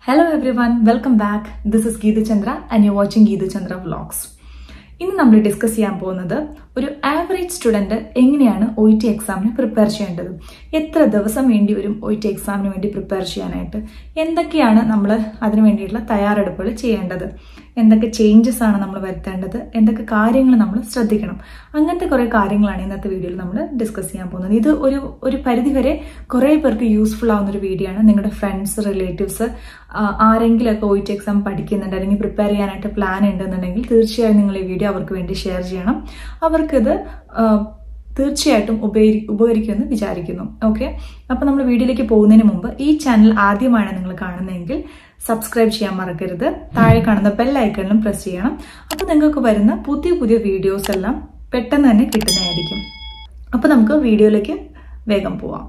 Hello everyone, welcome back. This is Geetu Chandra and you're watching Geetu Chandra Vlogs. ഇന്ന് നമ്മൾ discuss ചെയ്യാൻ പോകുന്നത് ഒരു ആവറേജ് സ്റ്റുഡന്റ് എങ്ങനെയാണ് ഒ ടി എക്സാമിന് പ്രിപ്പയർ ചെയ്യേണ്ടത് എത്ര ദിവസം വേണ്ടി വരും ഒ ടി എക്സാമിന് വേണ്ടി പ്രിപ്പയർ ചെയ്യാനായിട്ട് എന്തൊക്കെയാണ് നമ്മൾ അതിനു വേണ്ടിയിട്ടുള്ള തയ്യാറെടുപ്പുകൾ ചെയ്യേണ്ടത് എന്തൊക്കെ ചേഞ്ചസ് ആണ് നമ്മൾ വരുത്തേണ്ടത് എന്തൊക്കെ കാര്യങ്ങൾ നമ്മൾ ശ്രദ്ധിക്കണം അങ്ങനത്തെ കുറേ കാര്യങ്ങളാണ് ഇന്നത്തെ വീഡിയോയിൽ നമ്മൾ ഡിസ്കസ് ചെയ്യാൻ പോകുന്നത് ഇത് ഒരു ഒരു പരിധിവരെ കുറേ പേർക്ക് യൂസ്ഫുൾ ആവുന്ന ഒരു വീഡിയോ ആണ് നിങ്ങളുടെ ഫ്രണ്ട്സ് റിലേറ്റീവ്സ് ആരെങ്കിലുമൊക്കെ ഒ ടി എക്സാം പഠിക്കുന്നുണ്ട് അല്ലെങ്കിൽ പ്രിപ്പയർ ചെയ്യാനായിട്ട് പ്ലാൻ ഉണ്ടെന്നുണ്ടെങ്കിൽ തീർച്ചയായും നിങ്ങൾ ഈ വീഡിയോ അവർക്ക് വേണ്ടി ഷെയർ ചെയ്യണം അവർക്കിത് ആ, തീർച്ചയായിട്ടും ഉപകരി ഉപകരിക്കുമെന്ന് വിചാരിക്കുന്നു ഓക്കെ അപ്പോൾ നമ്മൾ വീഡിയോയിലേക്ക് പോകുന്നതിന് മുമ്പ് ഈ ചാനൽ ആദ്യമാണ് നിങ്ങൾ കാണുന്നതെങ്കിൽ സബ്സ്ക്രൈബ് ചെയ്യാൻ മറക്കരുത് താഴെ കാണുന്ന ബെൽ ഐക്കണിലും പ്രസ് ചെയ്യണം അപ്പോൾ നിങ്ങൾക്ക് വരുന്ന പുതിയ പുതിയ വീഡിയോസ് എല്ലാം പെട്ടെന്ന് തന്നെ കിട്ടുന്നതായിരിക്കും അപ്പോൾ നമുക്ക് വീഡിയോയിലേക്ക് വേഗം പോവാം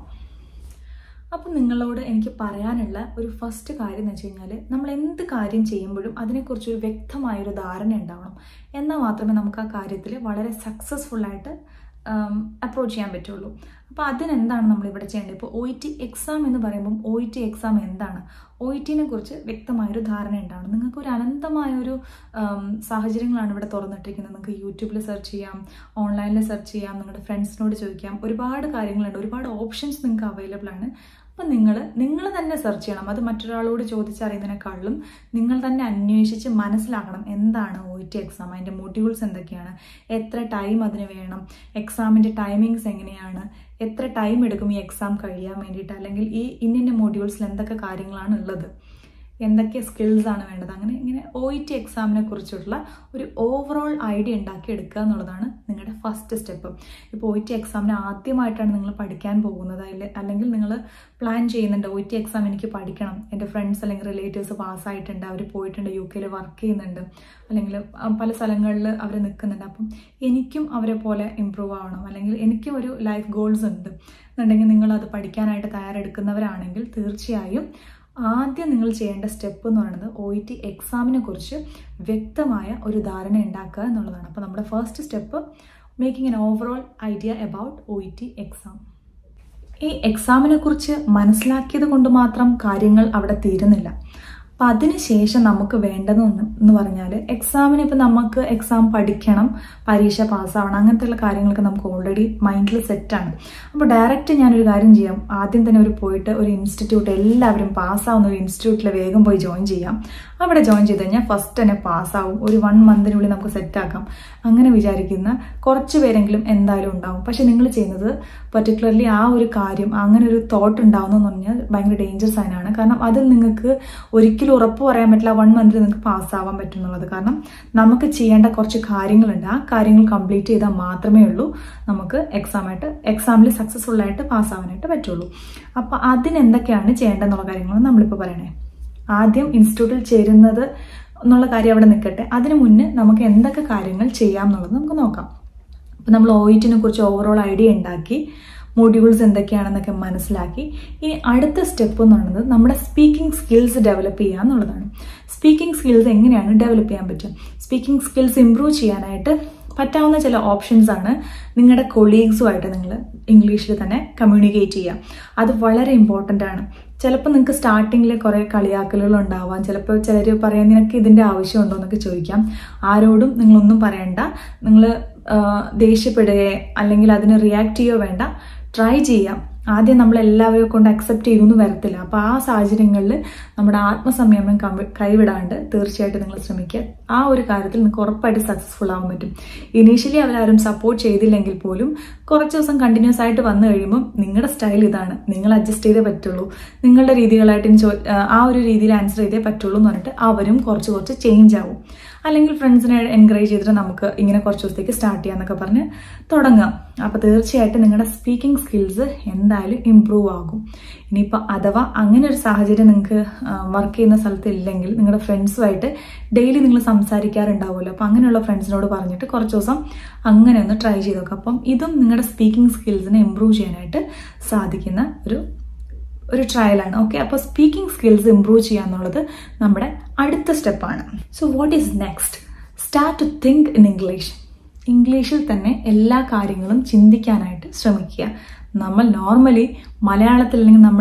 അപ്പം നിങ്ങളോട് എനിക്ക് പറയാനുള്ള ഒരു ഫസ്റ്റ് കാര്യം എന്ന് വെച്ച് കഴിഞ്ഞാൽ നമ്മൾ എന്ത് കാര്യം ചെയ്യുമ്പോഴും അതിനെക്കുറിച്ച് ഒരു വ്യക്തമായൊരു ധാരണ ഉണ്ടാവണം എന്നാൽ മാത്രമേ നമുക്ക് ആ കാര്യത്തിൽ വളരെ സക്സസ്ഫുൾ ആയിട്ട് അപ്രോച്ച് ചെയ്യാൻ പറ്റുള്ളൂ അപ്പോൾ അതിനെന്താണ് നമ്മൾ ഇവിടെ ചെയ്യേണ്ടത് ഇപ്പോൾ ഒ ഇ ടി എക്സാം എന്ന് പറയുമ്പം ഒ ഇ ടി എക്സാം എന്താണ് ഒ ഇ ടിനെ കുറിച്ച് വ്യക്തമായൊരു ധാരണ ഉണ്ടാവണം നിങ്ങൾക്ക് ഒരു അനന്തമായൊരു ആം, സാഹചര്യങ്ങളാണ് ഇവിടെ തുറന്നിട്ടിരിക്കുന്നത് നിങ്ങൾക്ക് യൂട്യൂബിൽ സെർച്ച് ചെയ്യാം ഓൺലൈനിൽ സെർച്ച് ചെയ്യാം നിങ്ങളുടെ ഫ്രണ്ട്സിനോട് ചോദിക്കാം ഒരുപാട് കാര്യങ്ങളുണ്ട് ഒരുപാട് ഓപ്ഷൻസ് നിങ്ങൾക്ക് അവൈലബിൾ ആണ് അപ്പം നിങ്ങൾ നിങ്ങൾ തന്നെ സെർച്ച് ചെയ്യണം അത് മറ്റൊരാളോട് ചോദിച്ചറിയുന്നതിനേക്കാളും നിങ്ങൾ തന്നെ അന്വേഷിച്ച് മനസ്സിലാക്കണം എന്താണ് ഒ ടി എക്സാം അതിൻ്റെ മൊഡ്യൂൾസ് എന്തൊക്കെയാണ് എത്ര ടൈം അതിന് വേണം എക്സാമിൻ്റെ ടൈമിങ്സ് എങ്ങനെയാണ് എത്ര ടൈം എടുക്കും ഈ എക്സാം കഴിയാൻ വേണ്ടിയിട്ട് അല്ലെങ്കിൽ ഈ ഇന്നിൻ്റെ മൊഡ്യൂൾസിൽ എന്തൊക്കെ കാര്യങ്ങളാണ് ഉള്ളത് എന്തൊക്കെ സ്കിൽസ് ആണ് വേണ്ടത് അങ്ങനെ ഇങ്ങനെ ഒ ഇ ടി എക്സാമിനെ കുറിച്ചുള്ള ഒരു ഓവറോൾ ഐഡിയ ഉണ്ടാക്കി എടുക്കുക എന്നുള്ളതാണ് നിങ്ങളുടെ ഫസ്റ്റ് സ്റ്റെപ്പ് ഇപ്പോൾ ഒ ടി എക്സാമിന് ആദ്യമായിട്ടാണ് നിങ്ങൾ പഠിക്കാൻ പോകുന്നത് അല്ലെ അല്ലെങ്കിൽ നിങ്ങൾ പ്ലാൻ ചെയ്യുന്നുണ്ട് ഒ ടി എക്സാം എനിക്ക് പഠിക്കണം എൻ്റെ ഫ്രണ്ട്സ് അല്ലെങ്കിൽ റിലേറ്റീവ്സ് പാസ്സായിട്ടുണ്ട് അവർ പോയിട്ടുണ്ട് യു കെയിൽ വർക്ക് ചെയ്യുന്നുണ്ട് അല്ലെങ്കിൽ ആ, പല സ്ഥലങ്ങളിൽ അവർ നിൽക്കുന്നുണ്ട് അപ്പം എനിക്കും അവരെ പോലെ ഇമ്പ്രൂവ് ആവണം അല്ലെങ്കിൽ എനിക്കും ഒരു ലൈഫ് ഗോൾസ് ഉണ്ട് എന്നുണ്ടെങ്കിൽ നിങ്ങൾ അത് പഠിക്കാനായിട്ട് തയ്യാറെടുക്കുന്നവരാണെങ്കിൽ തീർച്ചയായും ആദ്യം നിങ്ങൾ ചെയ്യേണ്ട സ്റ്റെപ്പ് എന്ന് പറയുന്നത് ഒ ഇ ടി എക്സാമിനെ കുറിച്ച് വ്യക്തമായ ഒരു ധാരണ ഉണ്ടാക്കുക എന്നുള്ളതാണ് അപ്പോൾ നമ്മുടെ first step making an overall idea about O E T exam ഈ എക്സാമിനെ കുറിച്ച് മനസ്സിലാക്കിയത് കൊണ്ട് മാത്രം കാര്യങ്ങൾ അവിടെ തീരുന്നില്ല അപ്പം അതിനുശേഷം നമുക്ക് വേണ്ടതെന്ന് എന്ന് പറഞ്ഞാൽ എക്സാമിന് ഇപ്പം നമുക്ക് എക്സാം പഠിക്കണം പരീക്ഷ പാസ്സാവണം അങ്ങനത്തെയുള്ള കാര്യങ്ങളൊക്കെ നമുക്ക് ഓൾറെഡി മൈൻഡിൽ സെറ്റാണ് അപ്പോൾ ഡയറക്റ്റ് ഞാനൊരു കാര്യം ചെയ്യാം ആദ്യം തന്നെ ഒരു പോയിട്ട് ഒരു ഇൻസ്റ്റിറ്റ്യൂട്ട് എല്ലാവരും പാസ്സാവുന്ന ഒരു ഇൻസ്റ്റിറ്റ്യൂട്ടിൽ വേഗം പോയി ജോയിൻ ചെയ്യാം അവിടെ ജോയിൻ ചെയ്ത് കഴിഞ്ഞാൽ ഫസ്റ്റ് തന്നെ പാസ്സാവും ഒരു വൺ മന്തിനുള്ളിൽ നമുക്ക് സെറ്റാക്കാം അങ്ങനെ വിചാരിക്കുന്ന കുറച്ച് പേരെങ്കിലും എന്തായാലും ഉണ്ടാവും പക്ഷെ നിങ്ങൾ ചെയ്യുന്നത് പർട്ടിക്കുലർലി ആ ഒരു കാര്യം അങ്ങനെ ഒരു തോട്ട് ഉണ്ടാവുന്നു എന്ന് പറഞ്ഞാൽ ഭയങ്കര ഡേഞ്ചർ സൈനാണ് കാരണം അതിൽ നിങ്ങൾക്ക് ഒരിക്കലും ഉറപ്പ് പറയാൻ പറ്റില്ല വൺ മന്തിൽ നിങ്ങൾക്ക് പാസ്സാവാൻ പറ്റും എന്നുള്ളത് കാരണം നമുക്ക് ചെയ്യേണ്ട കുറച്ച് കാര്യങ്ങളുണ്ട് ആ കാര്യങ്ങൾ കംപ്ലീറ്റ് ചെയ്താൽ മാത്രമേ ഉള്ളൂ നമുക്ക് എക്സാമായിട്ട് എക്സാമിൽ സക്സസ്ഫുൾ ആയിട്ട് പാസ്സാവാനായിട്ട് പറ്റുള്ളൂ അപ്പോൾ അതിനെന്തൊക്കെയാണ് ചെയ്യേണ്ടതെന്നുള്ള കാര്യങ്ങളാണ് നമ്മളിപ്പോൾ പറയണേ ആദ്യം ഇൻസ്റ്റിറ്റ്യൂട്ടിൽ ചേരുന്നത് എന്നുള്ള കാര്യം അവിടെ നിൽക്കട്ടെ അതിനു മുന്നേ നമുക്ക് എന്തൊക്കെ കാര്യങ്ങൾ ചെയ്യാം എന്നുള്ളത് നമുക്ക് നോക്കാം അപ്പോൾ നമ്മൾ ഒ ഇറ്റിനെ കുറിച്ച് ഓവറോൾ ഐഡിയ ഉണ്ടാക്കി മോഡ്യൂൾസ് എന്തൊക്കെയാണെന്നൊക്കെ മനസ്സിലാക്കി ഇനി അടുത്ത സ്റ്റെപ്പ് എന്ന് പറയുന്നത് നമ്മുടെ സ്പീക്കിംഗ് സ്കിൽസ് ഡെവലപ്പ് ചെയ്യുക എന്നുള്ളതാണ് സ്പീക്കിംഗ് സ്കിൽസ് എങ്ങനെയാണ് ഡെവലപ്പ് ചെയ്യാൻ പറ്റുക സ്പീക്കിംഗ് സ്കിൽസ് ഇമ്പ്രൂവ് ചെയ്യാനായിട്ട് പറ്റാവുന്ന ചില ഓപ്ഷൻസ് ആണ് നിങ്ങളുടെ കൊളീഗ്സുമായിട്ട് നിങ്ങൾ ഇംഗ്ലീഷിൽ തന്നെ കമ്മ്യൂണിക്കേറ്റ് ചെയ്യുക അത് വളരെ ഇമ്പോർട്ടൻ്റ് ആണ് ചിലപ്പോൾ നിങ്ങൾക്ക് സ്റ്റാർട്ടിങ്ങിൽ കുറേ കളിയാക്കലുകൾ ഉണ്ടാവാം ചിലപ്പോൾ ചിലർ പറയാൻ നിനക്ക് ഇതിൻ്റെ ആവശ്യമുണ്ടോ എന്നൊക്കെ ചോദിക്കാം ആരോടും നിങ്ങളൊന്നും പറയണ്ട നിങ്ങൾ ദേഷ്യപ്പെടുകയോ അല്ലെങ്കിൽ അതിന് റിയാക്ട് ചെയ്യുകയോ വേണ്ട ട്രൈ ചെയ്യാം ആദ്യം നമ്മൾ എല്ലാവരെയും കൊണ്ട് അക്സെപ്റ്റ് ചെയ്തൊന്നും വരത്തില്ല അപ്പോൾ ആ സാഹചര്യങ്ങളിൽ നമ്മുടെ ആത്മസംയമനം കവി- കൈവിടാണ്ട് തീർച്ചയായിട്ടും നിങ്ങൾ ശ്രമിക്കുക ആ ഒരു കാര്യത്തിൽ നിങ്ങൾക്ക് ഉറപ്പായിട്ട് സക്സസ്ഫുൾ ആവാൻ പറ്റും ഇനീഷ്യലി അവരാരും സപ്പോർട്ട് ചെയ്തില്ലെങ്കിൽ പോലും കുറച്ച് ദിവസം കണ്ടിന്യൂസ് ആയിട്ട് വന്നു കഴിയുമ്പോൾ നിങ്ങളുടെ സ്റ്റൈൽ ഇതാണ് നിങ്ങൾ അഡ്ജസ്റ്റ് ചെയ്തേ പറ്റുള്ളൂ നിങ്ങളുടെ രീതികളായിട്ട് ഇനി ചോ- ആ ഒരു രീതിയിൽ ആൻസർ ചെയ്തേ പറ്റുള്ളൂ എന്ന് പറഞ്ഞിട്ട് അവരും കുറച്ച് കുറച്ച് ചേഞ്ച് ആവും അല്ലെങ്കിൽ ഫ്രണ്ട്സിനെ എൻകറേജ് ചെയ്തിട്ട് നമുക്ക് ഇങ്ങനെ കുറച്ച് ദിവസത്തേക്ക് സ്റ്റാർട്ട് ചെയ്യാന്നൊക്കെ പറഞ്ഞ് തുടങ്ങാം അപ്പോൾ തീർച്ചയായിട്ടും നിങ്ങളുടെ സ്പീക്കിംഗ് സ്കിൽസ് എന്തായാലും ഇമ്പ്രൂവ് ആകും ഇനിയിപ്പോൾ അഥവാ അങ്ങനെ ഒരു സാഹചര്യം നിങ്ങൾക്ക് വർക്ക് ചെയ്യുന്ന സ്ഥലത്ത് ഇല്ലെങ്കിൽ നിങ്ങളുടെ ഫ്രണ്ട്സുമായിട്ട് ഡെയിലി നിങ്ങൾ സംസാരിക്കാറുണ്ടാവുമല്ലോ അപ്പോൾ അങ്ങനെയുള്ള ഫ്രണ്ട്സിനോട് പറഞ്ഞിട്ട് കുറച്ച് ദിവസം അങ്ങനെ ഒന്ന് ട്രൈ ചെയ്ത് നോക്കാം അപ്പം ഇതും നിങ്ങളുടെ സ്പീക്കിംഗ് സ്കിൽസിനെ ഇമ്പ്രൂവ് ചെയ്യാനായിട്ട് സാധിക്കുന്ന ഒരു ഒരു ട്രയലാണ് ഓക്കെ അപ്പോൾ സ്പീക്കിംഗ് സ്കിൽസ് ഇമ്പ്രൂവ് ചെയ്യുക എന്നുള്ളത് നമ്മുടെ അടുത്ത സ്റ്റെപ്പാണ് so what is next start to think in English ഇംഗ്ലീഷിൽ തന്നെ എല്ലാ കാര്യങ്ങളും ചിന്തിക്കാനായിട്ട് ശ്രമിക്കുക നമ്മൾ നോർമലി മലയാളത്തിൽ അല്ലെങ്കിൽ നമ്മുടെ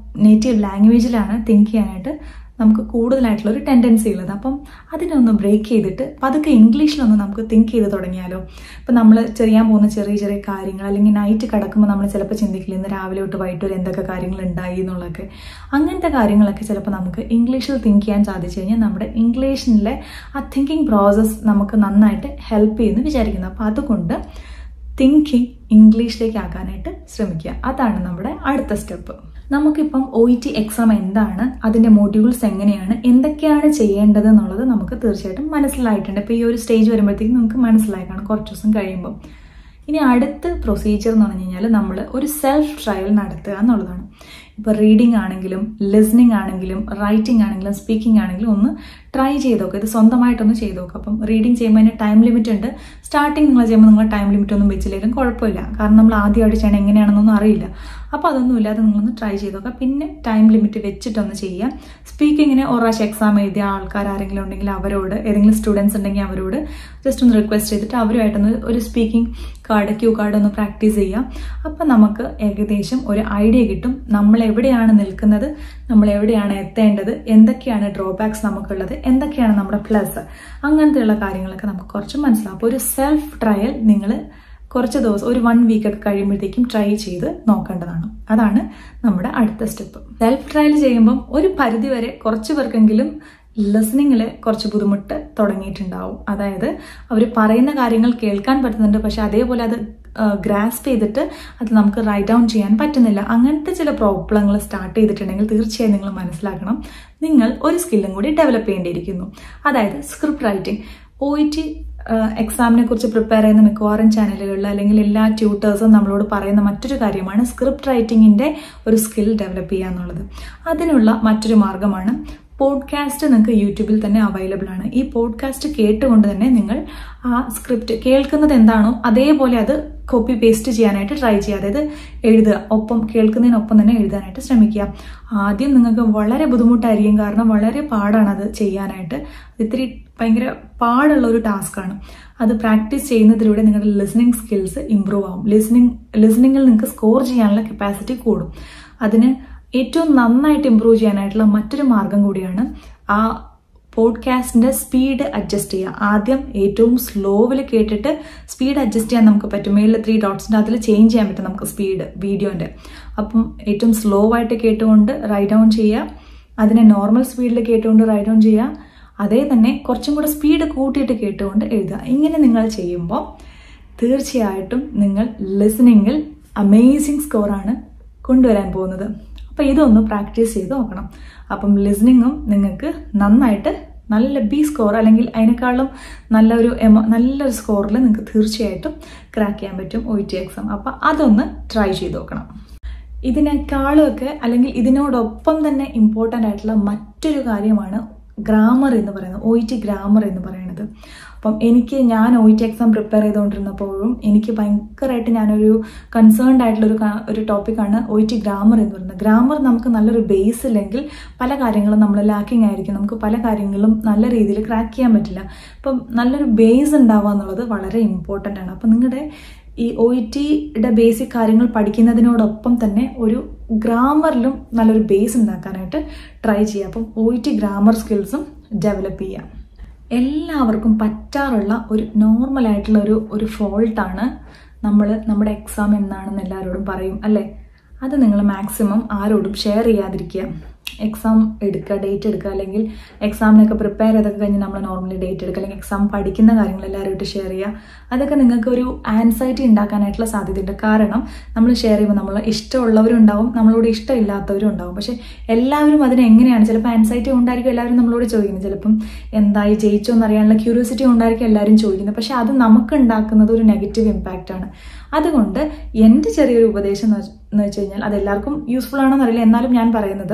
നേറ്റീവ് ലാംഗ്വേജിലാണ് തിങ്ക് ചെയ്യാനായിട്ട് നമുക്ക് കൂടുതലായിട്ടുള്ള ഒരു ടെൻഡൻസി ഉള്ളത് അപ്പം അതിനെ ഒന്ന് ബ്രേക്ക് ചെയ്തിട്ട് പതുക്കെ ഇംഗ്ലീഷിലൊന്ന് നമുക്ക് തിങ്ക് ചെയ്ത് തുടങ്ങിയാലോ ഇപ്പം നമ്മൾ ചെയ്യാൻ പോകുന്ന ചെറിയ ചെറിയ കാര്യങ്ങൾ അല്ലെങ്കിൽ നൈറ്റ് കിടക്കുമ്പോൾ നമ്മൾ ചിലപ്പോൾ ചിന്തിക്കില്ല ഇന്ന് രാവിലെ തൊട്ട് വൈകിട്ട് വരെ എന്തൊക്കെ കാര്യങ്ങൾ ഉണ്ടായി എന്നുള്ളതൊക്കെ അങ്ങനത്തെ കാര്യങ്ങളൊക്കെ ചിലപ്പോൾ നമുക്ക് ഇംഗ്ലീഷിൽ തിങ്ക് ചെയ്യാൻ സാധിച്ചു കഴിഞ്ഞാൽ നമ്മുടെ ഇംഗ്ലീഷിലെ ആ തിങ്കിങ് പ്രോസസ്സ് നമുക്ക് നന്നായിട്ട് ഹെൽപ്പ് ചെയ്യുമെന്ന് വിചാരിക്കുന്നു അപ്പോൾ അതുകൊണ്ട് തിങ്കിങ് ഇംഗ്ലീഷിലേക്ക് ആക്കാനായിട്ട് ശ്രമിക്കുക അതാണ് നമ്മുടെ അടുത്ത സ്റ്റെപ്പ് നമുക്കിപ്പം ഒ ഇ ടി എക്സാം എന്താണ് അതിൻ്റെ മൊഡ്യൂൾസ് എങ്ങനെയാണ് എന്തൊക്കെയാണ് ചെയ്യേണ്ടത് എന്നുള്ളത് നമുക്ക് തീർച്ചയായിട്ടും മനസ്സിലായിട്ടുണ്ട് ഇപ്പോൾ ഈ ഒരു സ്റ്റേജ് വരുമ്പോഴത്തേക്കും നമുക്ക് മനസ്സിലായി കാണും കുറച്ച് ദിവസം കഴിയുമ്പോൾ ഇനി അടുത്ത പ്രൊസീജിയർ എന്ന് പറഞ്ഞു കഴിഞ്ഞാൽ നമ്മൾ ഒരു സെൽഫ് ട്രയൽ നടത്തുക എന്നുള്ളതാണ് ഇപ്പോൾ റീഡിംഗ് ആണെങ്കിലും ലിസണിങ് ആണെങ്കിലും റൈറ്റിംഗ് ആണെങ്കിലും സ്പീക്കിംഗ് ആണെങ്കിലും ഒന്ന് ട്രൈ ചെയ്ത് നോക്കുക ഇത് സ്വന്തമായിട്ടൊന്ന് ചെയ്ത് നോക്കുക അപ്പം റീഡിംഗ് ചെയ്യുമ്പോൾ അതിന് ടൈം ലിമിറ്റ് ഉണ്ട് സ്റ്റാർട്ടിങ് നിങ്ങൾ ചെയ്യുമ്പോൾ നിങ്ങൾ ടൈം ലിമിറ്റ് ഒന്നും വെച്ചില്ലെങ്കിലും കുഴപ്പമില്ല കാരണം നമ്മൾ ആദ്യമായിട്ട് ചെയ്യണം എങ്ങനെയാണെന്നൊന്നും അറിയില്ല അപ്പോൾ അതൊന്നും ഇല്ലാതെ നിങ്ങളൊന്ന് ട്രൈ ചെയ്ത് നോക്കുക പിന്നെ ടൈം ലിമിറ്റ് വെച്ചിട്ടൊന്ന് ചെയ്യുക സ്പീക്കിങ്ങിന് ഒരു പ്രാവശ്യം എക്സാം എഴുതിയ ആൾക്കാർ ആരെങ്കിലും ഉണ്ടെങ്കിൽ അവരോട് ഏതെങ്കിലും സ്റ്റുഡൻസ് ഉണ്ടെങ്കിൽ അവരോട് ജസ്റ്റ് ഒന്ന് റിക്വസ്റ്റ് ചെയ്തിട്ട് അവരുമായിട്ടൊന്ന് ഒരു സ്പീക്കിംഗ് കാർഡ് ക്യൂ കാർഡ് ഒന്ന് പ്രാക്ടീസ് ചെയ്യാം അപ്പം നമുക്ക് ഏകദേശം ഒരു ഐഡിയ കിട്ടും നമ്മൾ എവിടെയാണ് നിൽക്കുന്നത് നമ്മൾ എവിടെയാണ് എത്തേണ്ടത് എന്തൊക്കെയാണ് ഡ്രോബാക്സ് നമുക്കുള്ളത് എന്തൊക്കെയാണ് നമ്മുടെ പ്ലസ് അങ്ങനത്തെയുള്ള കാര്യങ്ങളൊക്കെ നമുക്ക് കുറച്ച് മനസ്സിലാവും അപ്പോൾ ഒരു സെൽഫ് ട്രയൽ നിങ്ങൾ കുറച്ച് ദിവസം ഒരു വൺ വീക്ക് ഒക്കെ കഴിയുമ്പോഴത്തേക്കും ട്രൈ ചെയ്ത് നോക്കേണ്ടതാണ് അതാണ് നമ്മുടെ അടുത്ത സ്റ്റെപ്പ് സെൽഫ് ട്രയൽ ചെയ്യുമ്പം ഒരു പരിധി വരെ കുറച്ച് പേർക്കെങ്കിലും ലിസണിങ്ങിൽ കുറച്ച് ബുദ്ധിമുട്ട് തുടങ്ങിയിട്ടുണ്ടാവും അതായത് അവർ പറയുന്ന കാര്യങ്ങൾ കേൾക്കാൻ പറ്റുന്നുണ്ട് പക്ഷെ അതേപോലെ അത് ഗ്രാസ്പ് ചെയ്തിട്ട് അത് നമുക്ക് റൈറ്റ് ഡൗൺ ചെയ്യാൻ പറ്റുന്നില്ല അങ്ങനത്തെ ചില പ്രോബ്ലങ്ങൾ സ്റ്റാർട്ട് ചെയ്തിട്ടുണ്ടെങ്കിൽ തീർച്ചയായും നിങ്ങൾ മനസ്സിലാക്കണം നിങ്ങൾ ഒരു സ്കില്ലും കൂടി ഡെവലപ്പ് ചെയ്യേണ്ടിയിരിക്കുന്നു അതായത് script writing O E T എക്സാമിനെ കുറിച്ച് പ്രിപ്പയർ ചെയ്യുന്ന മിക്കവാറും ചാനലുകളിൽ അല്ലെങ്കിൽ എല്ലാ ട്യൂട്ടേഴ്സും നമ്മളോട് പറയുന്ന മറ്റൊരു കാര്യമാണ് സ്ക്രിപ്റ്റ് റൈറ്റിങ്ങിൻ്റെ ഒരു സ്കിൽ ഡെവലപ്പ് ചെയ്യുക എന്നുള്ളത് അതിനുള്ള മറ്റൊരു മാർഗമാണ് പോഡ്കാസ്റ്റ് നിങ്ങൾക്ക് യൂട്യൂബിൽ തന്നെ അവൈലബിൾ ആണ് ഈ പോഡ്കാസ്റ്റ് കേട്ടുകൊണ്ട് തന്നെ നിങ്ങൾ ആ സ്ക്രിപ്റ്റ് കേൾക്കുന്നത് എന്താണോ അതേപോലെ അത് കോപ്പി പേസ്റ്റ് ചെയ്യാനായിട്ട് ട്രൈ ചെയ്യുക അതായത് എഴുതുക ഒപ്പം കേൾക്കുന്നതിനൊപ്പം തന്നെ എഴുതാനായിട്ട് ശ്രമിക്കുക ആദ്യം നിങ്ങൾക്ക് വളരെ ബുദ്ധിമുട്ടായിരിക്കും കാരണം വളരെ പാടാണ് അത് ചെയ്യാനായിട്ട് ഇത്തിരി ഭയങ്കര പാടുള്ള ഒരു ടാസ്ക്കാണ് അത് പ്രാക്ടീസ് ചെയ്യുന്നതിലൂടെ നിങ്ങളുടെ ലിസണിങ് സ്കിൽസ് ഇമ്പ്രൂവ് ആവും ലിസണിങ് ലിസണിങ്ങിൽ നിങ്ങൾക്ക് സ്കോർ ചെയ്യാനുള്ള കപ്പാസിറ്റി കൂടും അതിന് ഏറ്റവും നന്നായിട്ട് ഇമ്പ്രൂവ് ചെയ്യാനായിട്ടുള്ള മറ്റൊരു മാർഗം കൂടിയാണ് ആ പോഡ്കാസ്റ്റിന്റെ സ്പീഡ് അഡ്ജസ്റ്റ് ചെയ്യുക ആദ്യം ഏറ്റവും സ്ലോവിൽ കേട്ടിട്ട് സ്പീഡ് അഡ്ജസ്റ്റ് ചെയ്യാൻ നമുക്ക് പറ്റും മേളിൽ ത്രീ ഡോട്ട്സിൻ്റെ അതിൽ ചേഞ്ച് ചെയ്യാൻ പറ്റും നമുക്ക് സ്പീഡ് വീഡിയോൻ്റെ അപ്പം ഏറ്റവും സ്ലോ ആയിട്ട് കേട്ടുകൊണ്ട് റൈറ്റ് ഡൗൺ ചെയ്യുക അതിനെ നോർമൽ സ്പീഡിൽ കേട്ടുകൊണ്ട് റൈറ്റ് ഡൗൺ ചെയ്യുക അതേ തന്നെ കുറച്ചും കൂടെ സ്പീഡ് കൂട്ടിയിട്ട് കേട്ടുകൊണ്ട് എഴുതുക ഇങ്ങനെ നിങ്ങൾ ചെയ്യുമ്പോൾ തീർച്ചയായിട്ടും നിങ്ങൾ ലിസണിങ്ങിൽ അമേസിങ് സ്കോറാണ് കൊണ്ടുവരാൻ പോകുന്നത് അപ്പോൾ ഇതൊന്ന് പ്രാക്ടീസ് ചെയ്ത് നോക്കണം അപ്പം ലിസണിങ്ങും നിങ്ങൾക്ക് നന്നായിട്ട് നല്ല ബി സ്കോർ അല്ലെങ്കിൽ അതിനേക്കാളും നല്ലൊരു എമ നല്ലൊരു സ്കോറിൽ നിങ്ങൾക്ക് തീർച്ചയായിട്ടും ക്രാക്ക് ചെയ്യാൻ പറ്റും ഒ ടി എക്സാം അപ്പം അതൊന്ന് ട്രൈ ചെയ്ത് നോക്കണം ഇതിനേക്കാളും ഒക്കെ അല്ലെങ്കിൽ ഇതിനോടൊപ്പം തന്നെ ഇമ്പോർട്ടൻ്റ് ആയിട്ടുള്ള മറ്റൊരു കാര്യമാണ് ഗ്രാമർ എന്ന് പറയുന്നത് ഒ ടി ഗ്രാമർ എന്ന് പറയുന്നത് അപ്പം എനിക്ക് ഞാൻ ഒ ടി എക്സാം പ്രിപ്പയർ ചെയ്തുകൊണ്ടിരുന്നപ്പോഴും എനിക്ക് ഭയങ്കരമായിട്ട് ഞാനൊരു കൺസേൺഡ് ആയിട്ടുള്ള ഒരു ഒരു ടോപ്പിക്കാണ് ഒ ടി ഗ്രാമർ എന്ന് പറയുന്നത് ഗ്രാമർ നമുക്ക് നല്ലൊരു ബേസ് ഇല്ലെങ്കിൽ പല കാര്യങ്ങളും നമ്മൾ ലാക്കിംഗ് ആയിരിക്കും നമുക്ക് പല കാര്യങ്ങളും നല്ല രീതിയിൽ ക്രാക്ക് ചെയ്യാൻ പറ്റില്ല അപ്പം നല്ലൊരു ബേസ് ഉണ്ടാവുക എന്നുള്ളത് വളരെ ഇമ്പോർട്ടൻ്റ് ആണ് അപ്പം നിങ്ങളുടെ ഈ ഒ ഇ ടിയുടെ ബേസിക് കാര്യങ്ങൾ പഠിക്കുന്നതിനോടൊപ്പം തന്നെ ഒരു ഗ്രാമറിലും നല്ലൊരു ബേസ് ഉണ്ടാക്കാനായിട്ട് ട്രൈ ചെയ്യുക അപ്പം ഒ ഇ ടി ഗ്രാമർ സ്കിൽസും ഡെവലപ്പ് ചെയ്യുക എല്ലാവർക്കും പറ്റാറുള്ള ഒരു നോർമൽ ആയിട്ടുള്ള ഒരു ഒരു ഫോൾട്ടാണ് നമ്മൾ നമ്മുടെ എക്സാം എന്നാണെന്ന് എല്ലാവരോടും പറയും അല്ലേ അത് നിങ്ങൾ മാക്സിമം ആരോടും ഷെയർ ചെയ്യാതിരിക്കുക എക്സാം എടുക്കുക ഡേറ്റ് എടുക്കുക അല്ലെങ്കിൽ എക്സാമിനൊക്കെ പ്രിപ്പയർ ചെയ്തൊക്കെ കഴിഞ്ഞ് നമ്മൾ നോർമലി ഡേറ്റ് എടുക്കുക അല്ലെങ്കിൽ എക്സാം പഠിക്കുന്ന കാര്യങ്ങൾ എല്ലാവരുമായിട്ട് ഷെയർ ചെയ്യുക അതൊക്കെ നിങ്ങൾക്ക് ഒരു ആൻസൈറ്റി ഉണ്ടാക്കാനായിട്ടുള്ള സാധ്യതയുണ്ട് കാരണം നമ്മൾ ഷെയർ ചെയ്യുമ്പോൾ നമ്മൾ ഇഷ്ടമുള്ളവരും ഉണ്ടാവും നമ്മളോട് ഇഷ്ടമില്ലാത്തവരും ഉണ്ടാവും പക്ഷേ എല്ലാവരും അതിന് എങ്ങനെയാണ് ചിലപ്പോൾ ആൻസൈറ്റി ഉണ്ടായിരിക്കും എല്ലാവരും നമ്മളോട് ചോദിക്കുന്നത് ചിലപ്പം എന്തായി ജയിച്ചോ എന്നറിയാനുള്ള ക്യൂരിയോസിറ്റി ഉണ്ടായിരിക്കും എല്ലാവരും ചോദിക്കുന്നത് പക്ഷേ അത് നമുക്ക് ഉണ്ടാക്കുന്നത് ഒരു നെഗറ്റീവ് ഇമ്പാക്റ്റ് ആണ് അതുകൊണ്ട് എൻ്റെ ചെറിയൊരു ഉപദേശം എന്ന് വെച്ച് കഴിഞ്ഞാൽ അത് എല്ലാവർക്കും യൂസ്ഫുൾ ആണോ എന്നറിയില്ല എന്നാലും ഞാൻ പറയുന്നത്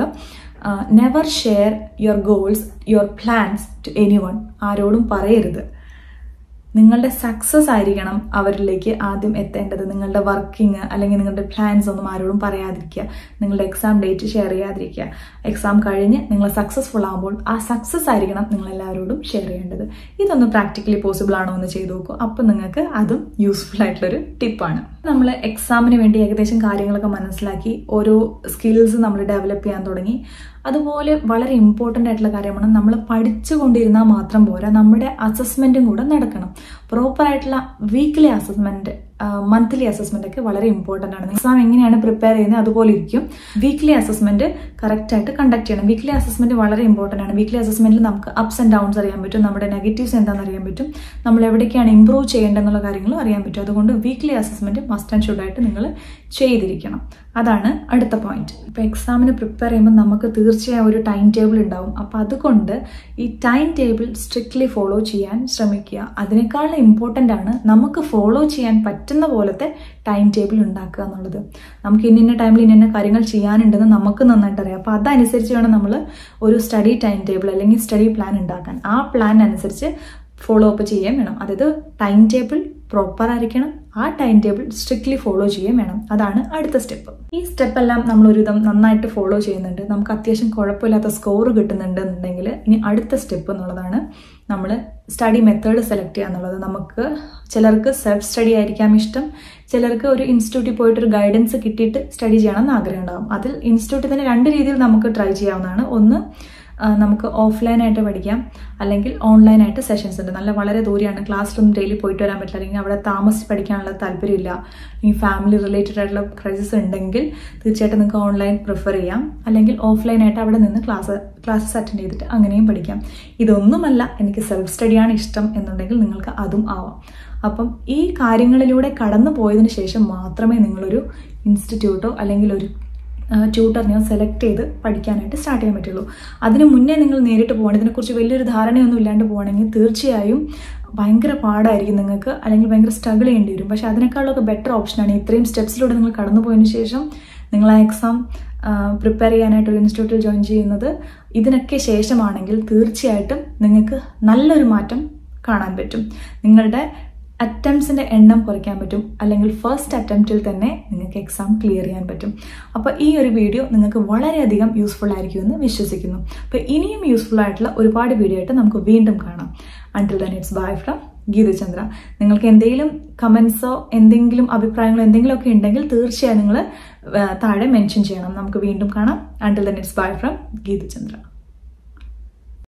never share your goals your plans to anyone ആരോടും പറയരുത് നിങ്ങളുടെ സക്സസ് ആയിരിക്കണം അവരിലേക്ക് ആദ്യം എത്തേണ്ടത് നിങ്ങളുടെ വർക്കിംഗ് അല്ലെങ്കിൽ നിങ്ങളുടെ പ്ലാൻസ് ഒന്നും ആരോടും പറയാതിരിക്കുക നിങ്ങളുടെ എക്സാം ഡേറ്റ് ഷെയർ ചെയ്യാതിരിക്കുക എക്സാം കഴിഞ്ഞ് നിങ്ങൾ സക്സസ്ഫുൾ ആകുമ്പോൾ ആ സക്സസ് ആയിരിക്കണം നിങ്ങൾ എല്ലാവരോടും ഷെയർ ചെയ്യേണ്ടത് ഇതൊന്ന് പ്രാക്ടിക്കലി പോസിബിൾ ആണോ എന്ന് ചെയ്തു നോക്കൂ അപ്പം നിങ്ങൾക്ക് അതും യൂസ്ഫുൾ ആയിട്ടുള്ളൊരു ടിപ്പാണ് നമ്മൾ എക്സാമിന് വേണ്ടി ഏകദേശം കാര്യങ്ങളൊക്കെ മനസ്സിലാക്കി ഓരോ സ്കിൽസ് നമ്മൾ ഡെവലപ്പ് ചെയ്യാൻ തുടങ്ങി അതുപോലെ വളരെ ഇമ്പോർട്ടൻ്റ് ആയിട്ടുള്ള കാര്യമാണ് നമ്മൾ പഠിച്ചുകൊണ്ടിരുന്നാൽ മാത്രം പോരാ നമ്മുടെ അസസ്മെൻറ്റും കൂടെ നടക്കണം പ്രോപ്പറായിട്ടുള്ള വീക്ക്ലി അസസ്മെൻറ്റ് മന്ത്ലി അസസ്മെന്റ് ഒക്കെ വളരെ ഇമ്പോർട്ടൻ്റ് ആണ് എക്സാം എങ്ങനെയാണ് പ്രിപ്പയർ ചെയ്യുന്നത് അതുപോലെ ഇരിക്കും വീക്ക്ലി അസസ്മെന്റ് കറക്റ്റ് ആയിട്ട് കണ്ടക്ട് ചെയ്യണം വീക്ക്ലി അസസ്മെന്റ് വളരെ ഇമ്പോർട്ടൻ്റ് ആണ് വീക്ക്ലി അസസ്മെന്റിൽ നമുക്ക് അപ്സ് ആൻഡ് ഡൗൺസ് അറിയാൻ പറ്റും നമ്മുടെ നെഗറ്റീവ്സ് എന്താണെന്ന് അറിയാൻ പറ്റും നമ്മൾ എവിടേക്കാണ് ഇമ്പ്രൂവ് ചെയ്യേണ്ടതെന്നുള്ള കാര്യങ്ങളും അറിയാൻ പറ്റും അതുകൊണ്ട് weekly assessment must and should ആയിട്ട് നിങ്ങൾ ചെയ്തിരിക്കണം അതാണ് അടുത്ത പോയിന്റ് ഇപ്പൊ എക്സാമിന് പ്രിപ്പയർ ചെയ്യുമ്പോൾ നമുക്ക് തീർച്ചയായും ഒരു ടൈം ടേബിൾ ഉണ്ടാവും അപ്പൊ അതുകൊണ്ട് ഈ ടൈം ടേബിൾ സ്ട്രിക്ട്ലി ഫോളോ ചെയ്യാൻ ശ്രമിക്കുക അതിനേക്കാൾ ഇമ്പോർട്ടൻ്റ് ആണ് നമുക്ക് ഫോളോ ചെയ്യാൻ പറ്റുന്ന പോലത്തെ ടൈം ടേബിൾ ഉണ്ടാക്കുക എന്നുള്ളത് നമുക്ക് ഇന്ന ഇന്ന ടൈമിൽ ഇന്ന ഇന്ന കാര്യങ്ങൾ ചെയ്യാനുണ്ടെന്ന് നമുക്ക് നന്നായിട്ട് അറിയാം അപ്പോൾ അതനുസരിച്ച് വേണം നമ്മൾ ഒരു സ്റ്റഡി ടൈം ടേബിൾ അല്ലെങ്കിൽ സ്റ്റഡി പ്ലാൻ ഉണ്ടാക്കാൻ ആ പ്ലാൻ അനുസരിച്ച് ഫോളോ അപ്പ് ചെയ്യാൻ വേണം അതായത് ടൈം ടേബിൾ പ്രോപ്പർ ആയിരിക്കണം ആ ടൈം ടേബിൾ സ്ട്രിക്ട്ലി ഫോളോ ചെയ്യുകയും വേണം അതാണ് അടുത്ത സ്റ്റെപ്പ് ഈ സ്റ്റെപ്പ് എല്ലാം നമ്മൾ ഒരുവിധം നന്നായിട്ട് ഫോളോ ചെയ്യുന്നുണ്ട് നമുക്ക് അത്യാവശ്യം കുഴപ്പമില്ലാത്ത സ്കോർ കിട്ടുന്നുണ്ട് എന്നുണ്ടെങ്കിൽ ഇനി അടുത്ത സ്റ്റെപ്പ് എന്നുള്ളതാണ് നമ്മൾ സ്റ്റഡി മെത്തേഡ് സെലക്ട് ചെയ്യുക എന്നുള്ളത് നമുക്ക് ചിലർക്ക് സെൽഫ് സ്റ്റഡി ആയിരിക്കാം ഇഷ്ടം ചിലർക്ക് ഒരു ഇൻസ്റ്റിറ്റ്യൂട്ടിൽ പോയിട്ട് ഒരു ഗൈഡൻസ് കിട്ടിയിട്ട് സ്റ്റഡി ചെയ്യണമെന്ന് ആഗ്രഹം ഉണ്ടാകും അതിൽ ഇൻസ്റ്റിറ്റ്യൂട്ടിൽ തന്നെ രണ്ട് രീതിയിൽ നമുക്ക് ട്രൈ ചെയ്യാവുന്നതാണ് ഒന്ന് നമുക്ക് ഓഫ്ലൈനായിട്ട് പഠിക്കാം അല്ലെങ്കിൽ ഓൺലൈനായിട്ട് സെഷൻസ് ഉണ്ട് നല്ല വളരെ ദൂരെയാണ് ക്ലാസ്സിലൊന്നും ഡെയിലി പോയിട്ട് വരാൻ പറ്റില്ല അല്ലെങ്കിൽ അവിടെ താമസിച്ച് പഠിക്കാനുള്ള താല്പര്യമില്ല ഈ ഫാമിലി റിലേറ്റഡ് ആയിട്ടുള്ള ക്രൈസിസ് ഉണ്ടെങ്കിൽ തീർച്ചയായിട്ടും നിങ്ങൾക്ക് ഓൺലൈൻ പ്രിഫർ ചെയ്യാം അല്ലെങ്കിൽ ഓഫ്ലൈനായിട്ട് അവിടെ നിന്ന് ക്ലാസ് ക്ലാസ്സസ് അറ്റൻഡ് ചെയ്തിട്ട് അങ്ങനെയും പഠിക്കാം ഇതൊന്നുമല്ല എനിക്ക് സെൽഫ് സ്റ്റഡിയാണ് ഇഷ്ടം എന്നുണ്ടെങ്കിൽ നിങ്ങൾക്ക് അതും ആവാം അപ്പം ഈ കാര്യങ്ങളിലൂടെ കടന്നു പോയതിനു ശേഷം മാത്രമേ നിങ്ങളൊരു ഇൻസ്റ്റിറ്റ്യൂട്ടോ അല്ലെങ്കിൽ ഒരു ട്യൂട്ടറിനെയോ സെലക്ട് ചെയ്ത് പഠിക്കാനായിട്ട് സ്റ്റാർട്ട് ചെയ്യാൻ പറ്റുള്ളൂ അതിന് മുന്നേ നിങ്ങൾ നേരിട്ട് പോകണം ഇതിനെക്കുറിച്ച് വലിയൊരു ധാരണയൊന്നും ഇല്ലാണ്ട് പോകണമെങ്കിൽ തീർച്ചയായും ഭയങ്കര പാടായിരിക്കും നിങ്ങൾക്ക് അല്ലെങ്കിൽ ഭയങ്കര സ്ട്രഗിൾ ചെയ്യേണ്ടി വരും പക്ഷേ അതിനേക്കാളൊക്കെ ബെറ്റർ ഓപ്ഷനാണ് ഇത്രയും സ്റ്റെപ്സിലൂടെ നിങ്ങൾ കടന്നു പോയതിനു ശേഷം നിങ്ങൾ ആ എക്സാം പ്രിപ്പയർ ചെയ്യാനായിട്ട് ഒരു ഇൻസ്റ്റിറ്റ്യൂട്ടിൽ ജോയിൻ ചെയ്യുന്നത് ഇതിനൊക്കെ ശേഷമാണെങ്കിൽ തീർച്ചയായിട്ടും നിങ്ങൾക്ക് നല്ലൊരു മാറ്റം കാണാൻ പറ്റും നിങ്ങളുടെ അറ്റംപ്റ്റ്സിൻ്റെ എണ്ണം കുറയ്ക്കാൻ പറ്റും അല്ലെങ്കിൽ ഫസ്റ്റ് അറ്റംപ്റ്റിൽ തന്നെ നിങ്ങൾക്ക് എക്സാം ക്ലിയർ ചെയ്യാൻ പറ്റും അപ്പോൾ ഈ ഒരു വീഡിയോ നിങ്ങൾക്ക് വളരെയധികം യൂസ്ഫുൾ ആയിരിക്കുമെന്ന് വിശ്വസിക്കുന്നു അപ്പോൾ ഇനിയും യൂസ്ഫുൾ ആയിട്ടുള്ള ഒരുപാട് വീഡിയോ ആയിട്ട് നമുക്ക് വീണ്ടും കാണാം until then it's bye from Geethachandra നിങ്ങൾക്ക് എന്തെങ്കിലും കമൻസോ എന്തെങ്കിലും അഭിപ്രായങ്ങളോ എന്തെങ്കിലുമൊക്കെ ഉണ്ടെങ്കിൽ തീർച്ചയായും നിങ്ങൾ താഴെ മെൻഷൻ ചെയ്യണം നമുക്ക് വീണ്ടും കാണാം until then it's bye from ഗീതചന്ദ്ര